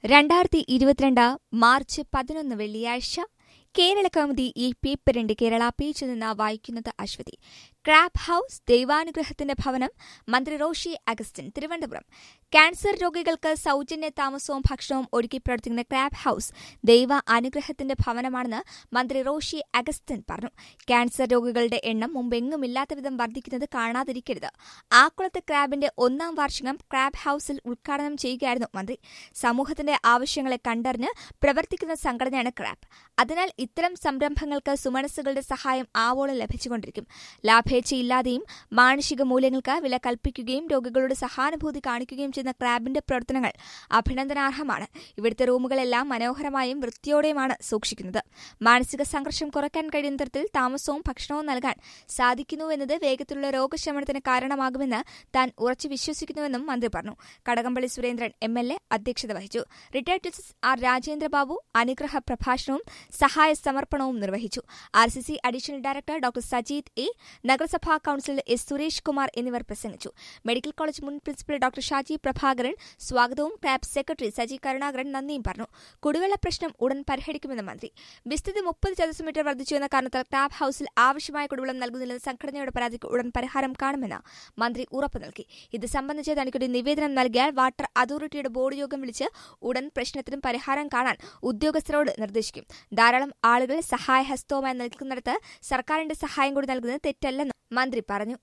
രണ്ടായിരത്തി ഇരുപത്തിരണ്ട് മാർച്ച് പതിനൊന്ന് വെള്ളിയാഴ്ച കേരള കൗമുദി ഈ പേപ്പറിന്റെ കേരള പേജിൽ നിന്ന് വായിക്കുന്നത് അശ്വതി ക്രാബ് ഹൌസ് ദൈവാനുഗ്രഹത്തിന്റെ ഭവനം മന്ത്രി റോഷി അഗസ്റ്റിൻ തിരുവനന്തപുരം ക്യാൻസർ രോഗികൾക്ക് സൗജന്യ താമസവും ഭക്ഷണവും ഒരുക്കി പ്രവർത്തിക്കുന്ന ക്രാബ് ഹൌസ് ദൈവ അനുഗ്രഹത്തിന്റെ ഭവനമാണെന്ന് മന്ത്രി റോഷി അഗസ്റ്റിൻ പറഞ്ഞു ക്യാൻസർ രോഗികളുടെ എണ്ണം മുമ്പെങ്ങുമില്ലാത്ത വിധം വർദ്ധിക്കുന്നത് കാണാതിരിക്കരുത് ആക്കുളത്ത് ക്രാബിന്റെ ഒന്നാം വാർഷികം ക്രാബ് ഹൌസിൽ ഉദ്ഘാടനം ചെയ്യുകയായിരുന്നു മന്ത്രി സമൂഹത്തിന്റെ ആവശ്യങ്ങളെ കണ്ടറിഞ്ഞ് പ്രവർത്തിക്കുന്ന സംഘടനയാണ് ക്രാബ് അതിനാൽ ഇത്തരം സംരംഭങ്ങൾക്ക് സുമനസ്സുകളുടെ സഹായം ആവോളം ലഭിച്ചുകൊണ്ടിരിക്കും ലാഭേച്ഛയില്ലാതെയും മാനുഷിക മൂല്യങ്ങൾക്ക് വില കൽപ്പിക്കുകയും രോഗികളുടെ സഹാനുഭൂതി കാണിക്കുകയും ചെയ്യുന്ന ക്രാബിന്റെ പ്രവർത്തനങ്ങൾ അഭിനന്ദനാർഹമാണ് ഇവിടുത്തെ റൂമുകളെല്ലാം മനോഹരമായും വൃത്തിയോടെയുമാണ് സൂക്ഷിക്കുന്നത് മാനസിക സംഘർഷം കുറയ്ക്കാൻ കഴിയുന്ന തരത്തിൽ താമസവും ഭക്ഷണവും നൽകാൻ സാധിക്കുന്നുവെന്നത് വേഗത്തിലുള്ള രോഗശമനത്തിന് കാരണമാകുമെന്ന് താൻ ഉറച്ചു വിശ്വസിക്കുന്നുവെന്നും മന്ത്രി പറഞ്ഞു Kadakampally Surendran M L A അധ്യക്ഷത വഹിച്ചു റിട്ടയർഡ് ജസ്റ്റിസ് ആർ രാജേന്ദ്രബാബു അനുഗ്രഹ പ്രഭാഷണവും സഹായ സമർപ്പണവും നിർവഹിച്ചു R C C additional director doctor Sajeed A നഗരസഭാ കൌൺസിലർ എസ് സുരേഷ് കുമാർ എന്നിവർ പ്രസംഗിച്ചു മെഡിക്കൽ കോളേജ് മുൻ പ്രിൻസിപ്പൽ ഡോക്ടർ ഷാജി പ്രഭാകരൻ സ്വാഗതവും ക്രാബ് സെക്രട്ടറി സജി കരുണാകരൻ നന്ദിയും പറഞ്ഞു കുടിവെള്ള പ്രശ്നം ഉടൻ പരിഹരിക്കുമെന്ന് മന്ത്രി വിസ്തൃതി മുപ്പത് ചതുരശ്ര മീറ്റർ വർദ്ധിച്ചുവെന്ന കാരണത്താൽ ക്രാബ് ഹൌസിൽ ആവശ്യമായ കുടിവെള്ളം നൽകുന്നില്ലെന്ന സംഘടനയുടെ പരാതിക്ക് ഉടൻ പരിഹാരം കാണുമെന്ന് മന്ത്രി ഉറപ്പു നൽകി ഇത് സംബന്ധിച്ച് തനിക്കൊരു നിവേദനം നൽകിയാൽ വാട്ടർ അതോറിറ്റിയുടെ ബോർഡ് യോഗം വിളിച്ച് ഉടൻ പ്രശ്നത്തിനും പരിഹാരം കാണാൻ ഉദ്യോഗസ്ഥരോട് നിർദ്ദേശിക്കും ധാരാളം ആളുകൾ സഹായഹസ്തവുമായി നിൽക്കുന്നിടത്ത് സർക്കാരിന്റെ സഹായം കൂടി നൽകുന്നത് തെറ്റല്ലെന്ന് മന്ത്രി പറഞ്ഞു